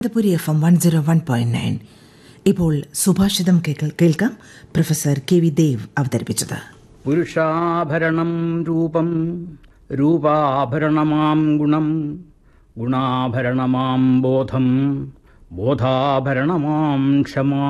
Ananthapuri F M one zero one point nine ഇപ്പോൾ സുഭാഷിതം കേൾക്ക- കേൾക്കാം പ്രൊഫസർ കെ വി ദേവ് അവതരിപ്പിച്ചത് പുരുഷാഭരണം രൂപം രൂപാഭരണമാം ഗുണം ഗുണാഭരണമാം ബോധം ബോധാഭരണമാം ക്ഷമാ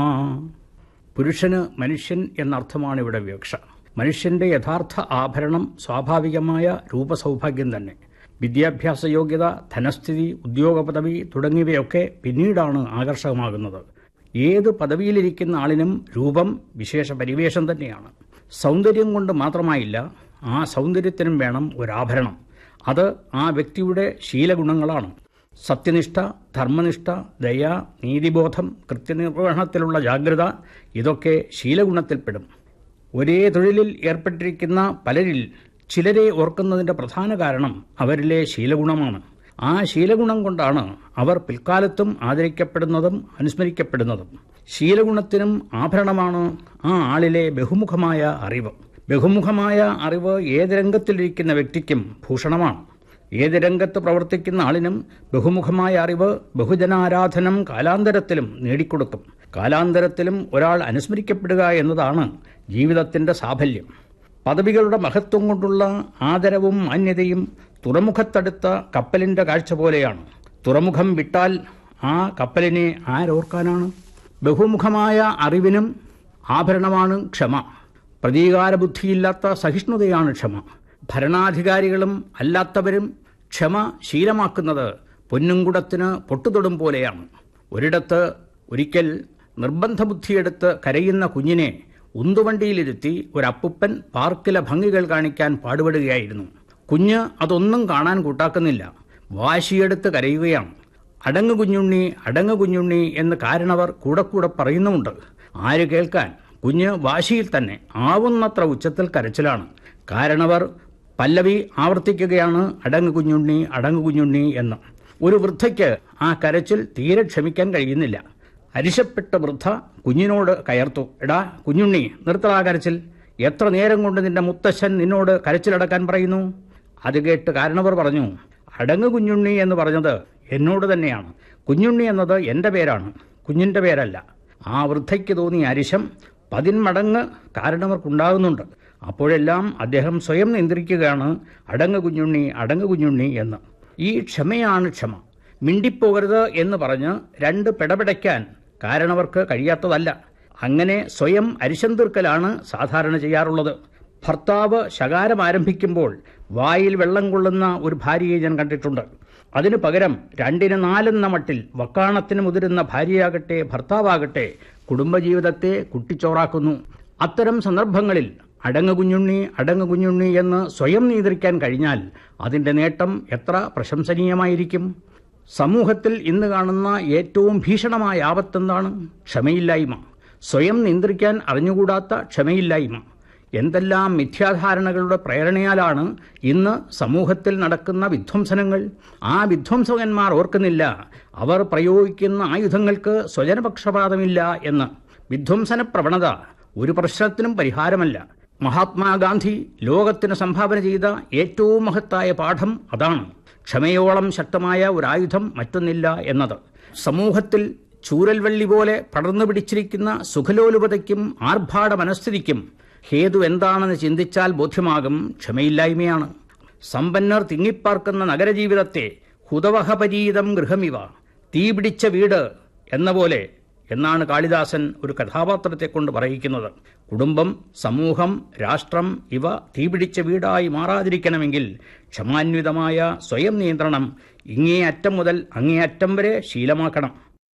പുരുഷന് മനുഷ്യൻ എന്നർത്ഥമാണ് ഇവിടെ വിവക്ഷ മനുഷ്യന്റെ യഥാർത്ഥ ആഭരണം സ്വാഭാവികമായ രൂപസൗഭാഗ്യം തന്നെ വിദ്യാഭ്യാസ യോഗ്യത ധനസ്ഥിതി ഉദ്യോഗ പദവി തുടങ്ങിയവയൊക്കെ പിന്നീടാണ് ആകർഷകമാകുന്നത് ഏത് പദവിയിലിരിക്കുന്ന ആളിനും രൂപം വിശേഷ പരിവേഷം തന്നെയാണ് സൗന്ദര്യം കൊണ്ട് മാത്രമായില്ല ആ സൗന്ദര്യത്തിനും വേണം ഒരാഭരണം അത് ആ വ്യക്തിയുടെ ശീലഗുണങ്ങളാണ് സത്യനിഷ്ഠ ധർമ്മനിഷ്ഠ ദയ നീതിബോധം കൃത്യനിർവഹണത്തിലുള്ള ജാഗ്രത ഇതൊക്കെ ശീലഗുണത്തിൽപ്പെടും ഒരേ തൊഴിലിൽ ഏർപ്പെട്ടിരിക്കുന്ന പലരിൽ ചിലരെ ഓർക്കുന്നതിന്റെ പ്രധാന കാരണം അവരിലെ ശീലഗുണമാണ് ആ ശീലഗുണം കൊണ്ടാണ് അവർ പിൽക്കാലത്തും ആദരിക്കപ്പെടുന്നതും അനുസ്മരിക്കപ്പെടുന്നതും ശീലഗുണത്തിനും ആഭരണമാണ് ആ ആളിലെ ബഹുമുഖമായ അറിവ് ബഹുമുഖമായ അറിവ് ഏത് രംഗത്തിലിരിക്കുന്ന വ്യക്തിക്കും ഭൂഷണമാണ് ഏത് രംഗത്ത് പ്രവർത്തിക്കുന്ന ആളിനും ബഹുമുഖമായ അറിവ് ബഹുജനാരാധനം കാലാന്തരത്തിലും നേടിക്കൊടുക്കും കാലാന്തരത്തിലും ഒരാൾ അനുസ്മരിക്കപ്പെടുക എന്നതാണ് ജീവിതത്തിന്റെ സാഫല്യം പദവികളുടെ മഹത്വം കൊണ്ടുള്ള ആദരവും മാന്യതയും തുറമുഖത്തടുത്ത കപ്പലിന്റെ കാഴ്ച പോലെയാണ് തുറമുഖം വിട്ടാൽ ആ കപ്പലിനെ ആരോർക്കാനാണ് ബഹുമുഖമായ അറിവിനും ആഭരണമാണ് ക്ഷമ പ്രതികാരബുദ്ധിയില്ലാത്ത സഹിഷ്ണുതയാണ് ക്ഷമ ഭരണാധികാരികളും അല്ലാത്തവരും ക്ഷമ ശീലമാക്കുന്നത് പൊന്നുംകുടത്തിന് പൊട്ടുതൊടും പോലെയാണ് ഒരിടത്ത് ഒരിക്കൽ നിർബന്ധ ബുദ്ധിയെടുത്ത് കരയുന്ന കുഞ്ഞിനെ ഉന്തുവണ്ടിയിലിരുത്തി ഒരപ്പുപ്പൻ പാർക്കിലെ ഭംഗികൾ കാണിക്കാൻ പാടുപെടുകയായിരുന്നു കുഞ്ഞ് അതൊന്നും കാണാൻ കൂട്ടാക്കുന്നില്ല വാശിയെടുത്ത് കരയുകയാണ് അടങ്ങ് കുഞ്ഞുണ്ണി അടങ്ങ് കുഞ്ഞുണ്ണി എന്ന് കാരണവർ കൂടെ കൂടെ പറയുന്നുമുണ്ട് ആര് കേൾക്കാൻ കുഞ്ഞ് വാശിയിൽ തന്നെ ആവുന്നത്ര ഉച്ചത്തിൽ കരച്ചിലാണ് കാരണവർ പല്ലവി ആവർത്തിക്കുകയാണ് അടങ്ങ് കുഞ്ഞുണ്ണി അടങ്ങ് കുഞ്ഞുണ്ണി എന്ന് ഒരു വൃദ്ധയ്ക്ക് ആ കരച്ചിൽ തീരെ ക്ഷമിക്കാൻ കഴിയുന്നില്ല അരിശപ്പെട്ട വൃദ്ധ കുഞ്ഞിനോട് കയർത്തു എടാ കുഞ്ഞുണ്ണി നിർത്തടാ കരച്ചിൽ എത്ര നേരം കൊണ്ട് നിന്റെ മുത്തശ്ശൻ നിന്നോട് കരച്ചിലടക്കാൻ പറയുന്നു അത് കേട്ട് കാരണവർ പറഞ്ഞു അടങ്ങ് കുഞ്ഞുണ്ണി എന്ന് പറഞ്ഞത് എന്നോട് തന്നെയാണ് കുഞ്ഞുണ്ണി എന്നത് എൻ്റെ പേരാണ് കുഞ്ഞിൻ്റെ പേരല്ല ആ വൃദ്ധയ്ക്ക് തോന്നിയ അരിശം പതിന്മടങ്ങ് കാരണവർക്കുണ്ടാകുന്നുണ്ട് അപ്പോഴെല്ലാം അദ്ദേഹം സ്വയം നിയന്ത്രിക്കുകയാണ് അടങ്ങ് കുഞ്ഞുണ്ണി അടങ്ങ് കുഞ്ഞുണ്ണി എന്ന് ഈ ക്ഷമയാണ് ക്ഷമ മിണ്ടിപ്പോകരുത് എന്ന് പറഞ്ഞ് രണ്ട് പിടപിടയ്ക്കാൻ കാരണവർക്ക് കഴിയാത്തതല്ല അങ്ങനെ സ്വയം അരിശം തീർക്കലാണ് സാധാരണ ചെയ്യാറുള്ളത് ഭർത്താവ് ശകാരം ആരംഭിക്കുമ്പോൾ വായിൽ വെള്ളം കൊള്ളുന്ന ഒരു ഭാര്യയെ ഞാൻ കണ്ടിട്ടുണ്ട് അതിനു പകരം രണ്ടിന് നാലെന്ന മട്ടിൽ വക്കാണത്തിന് മുതിരുന്ന ഭാര്യയാകട്ടെ ഭർത്താവാകട്ടെ കുടുംബജീവിതത്തെ കുട്ടിച്ചോറാക്കുന്നു അത്തരം സന്ദർഭങ്ങളിൽ അടങ്ങ് കുഞ്ഞുണ്ണി അടങ്ങ് കുഞ്ഞുണ്ണി എന്ന് സ്വയം നിയന്ത്രിക്കാൻ കഴിഞ്ഞാൽ അതിൻ്റെ നേട്ടം എത്ര പ്രശംസനീയമായിരിക്കും സമൂഹത്തിൽ ഇന്ന് കാണുന്ന ഏറ്റവും ഭീഷണമായ ആപത്തെന്താണ് ക്ഷമയില്ലായ്മ സ്വയം നിയന്ത്രിക്കാൻ അറിഞ്ഞുകൂടാത്ത ക്ഷമയില്ലായ്മ എന്തെല്ലാം മിഥ്യാധാരണകളുടെ പ്രേരണയാലാണ് ഇന്ന് സമൂഹത്തിൽ നടക്കുന്ന വിധ്വംസനങ്ങൾ ആ വിധ്വംസകന്മാർ ഓർക്കുന്നില്ല അവർ പ്രയോഗിക്കുന്ന ആയുധങ്ങൾക്ക് സ്വജനപക്ഷപാതമില്ല എന്ന് വിധ്വംസന പ്രവണത ഒരു പ്രശ്നത്തിനും പരിഹാരമല്ല മഹാത്മാഗാന്ധി ലോകത്തിന് സംഭാവന ചെയ്ത ഏറ്റവും മഹത്തായ പാഠം അതാണ് ക്ഷമയോളം ശക്തമായ ഒരു ആയുധം മറ്റൊന്നില്ല എന്നത് സമൂഹത്തിൽ ചൂരൽവള്ളി പോലെ പടർന്നു പിടിച്ചിരിക്കുന്ന സുഖലോലുപതയ്ക്കും ആർഭാട മനസ്ഥിതിക്കും ഹേതു എന്താണെന്ന് ചിന്തിച്ചാൽ ബോധ്യമാകും ക്ഷമയില്ലായ്മയാണ് സമ്പന്നർ തിങ്ങിപ്പാർക്കുന്ന നഗരജീവിതത്തെ ഹുതവഹപരീതം ഗൃഹമിവ തീപിടിച്ച വീട് എന്ന പോലെ എന്നാണ് കാളിദാസൻ ഒരു കഥാപാത്രത്തെ കൊണ്ട് പറയിക്കുന്നത് കുടുംബം സമൂഹം രാഷ്ട്രം ഇവ തീപിടിച്ച വീടായി മാറാതിരിക്കണമെങ്കിൽ ക്ഷമാന്വിതമായ സ്വയം നിയന്ത്രണം ഇങ്ങേ അറ്റം മുതൽ അങ്ങേ അറ്റം വരെ ശീലമാക്കണം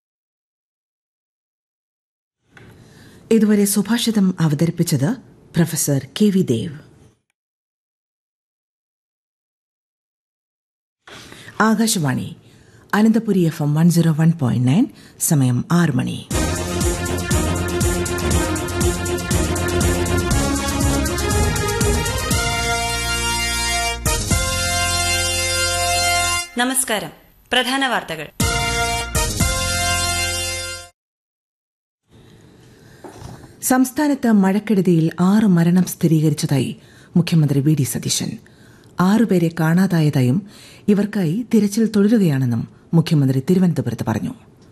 ഇതുവരെ സുഭാഷിതം അവതരിപ്പിച്ചത് professor K V Dev Akashvani Ananthapuri F M one zero one point nine സമയം ആറ് മണി നമസ്കാരം പ്രധാന വാർത്തകൾ സംസ്ഥാനത്ത് മഴക്കെടുതിയിൽ ആറ് മരണം സ്ഥിരീകരിച്ചതായി മുഖ്യമന്ത്രി വി ഡി സതീശൻ ആറുപേരെ കാണാതായതായും ഇവർക്കായി തിരച്ചിൽ തുടരുകയാണെന്നും മുഖ്യമന്ത്രി തിരുവനന്തപുരത്ത് പറഞ്ഞു